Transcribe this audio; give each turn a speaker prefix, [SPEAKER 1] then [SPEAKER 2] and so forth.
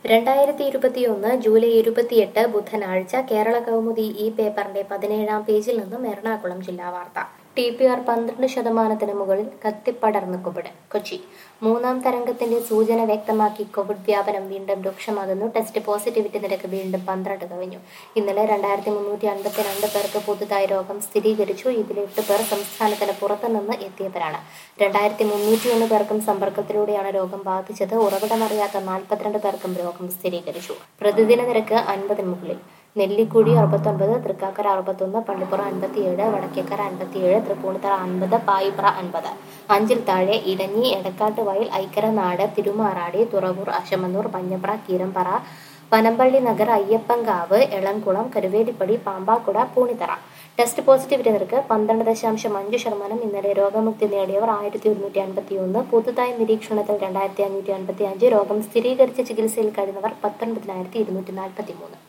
[SPEAKER 1] രണ്ടായിരത്തി ഇരുപത്തിയൊന്ന് ജൂലൈ ഇരുപത്തിയെട്ട് ബുധനാഴ്ച കേരള കൗമുദി ഈ പേപ്പറിന്റെ പതിനേഴാം പേജിൽ നിന്നും എറണാകുളം ജില്ലാ വാർത്ത ടി പി ആർ പന്ത്രണ്ട് ശതമാനത്തിന് മുകളിൽ കത്തിപ്പടർന്ന് കോവിഡ് കൊച്ചി മൂന്നാം തരംഗത്തിന്റെ സൂചന വ്യക്തമാക്കി കോവിഡ് വ്യാപനം വീണ്ടും രൂക്ഷമാകുന്നു ടെസ്റ്റ് പോസിറ്റിവിറ്റി നിരക്ക് വീണ്ടും പന്ത്രണ്ട് കവിഞ്ഞു ഇന്നലെ രണ്ടായിരത്തി മുന്നൂറ്റി അൻപത്തിരണ്ട് പേർക്ക് പുതുതായി രോഗം സ്ഥിരീകരിച്ചു ഇതിൽ എട്ട് പേർ സംസ്ഥാനത്തിന് പുറത്തുനിന്ന് എത്തിയവരാണ് രണ്ടായിരത്തി മുന്നൂറ്റിയൊന്ന് പേർക്കും സമ്പർക്കത്തിലൂടെയാണ് രോഗം ബാധിച്ചത് ഉറവിടമറിയാത്ത നാൽപ്പത്തിരണ്ട് പേർക്കും രോഗം സ്ഥിരീകരിച്ചു പ്രതിദിന നിരക്ക് അൻപതിന് മുകളിൽ നെല്ലിക്കുഴി അറുപത്തൊൻപത് തൃക്കാക്കര അറുപത്തൊന്ന് പള്ളിപ്പുറം അൻപത്തിയേഴ് വടക്കേക്കര അൻപത്തിയേഴ് തൃപ്പൂണിത്തറ അൻപത് പായിപ്ര അൻപത് അഞ്ചിൽ താഴെ Edanji Edakkattuvayal Aikaranad Thirumarady Thuravoor Ashamannoor Manjapra Keerampara Panampilly Nagar Ayyappankavu Elamkulam Karuvelippady Pampakuda Poonithura test positivity നിരക്ക് പന്ത്രണ്ട് ദശാംശം അഞ്ച് ശതമാനം ഇന്നലെ രോഗമുക്തി നേടിയവർ ആയിരത്തി ഒരുന്നൂറ്റി അൻപത്തി ഒന്ന് പുതുതായി നിരീക്ഷണത്തിൽ രണ്ടായിരത്തി അഞ്ഞൂറ്റി അൻപത്തി അഞ്ച് രോഗം സ്ഥിരീകരിച്ച് ചികിത്സയിൽ കഴിയുന്നവർ പത്തൊൻപതിനായിരത്തി ഇരുന്നൂറ്റി നാൽപ്പത്തി മൂന്ന്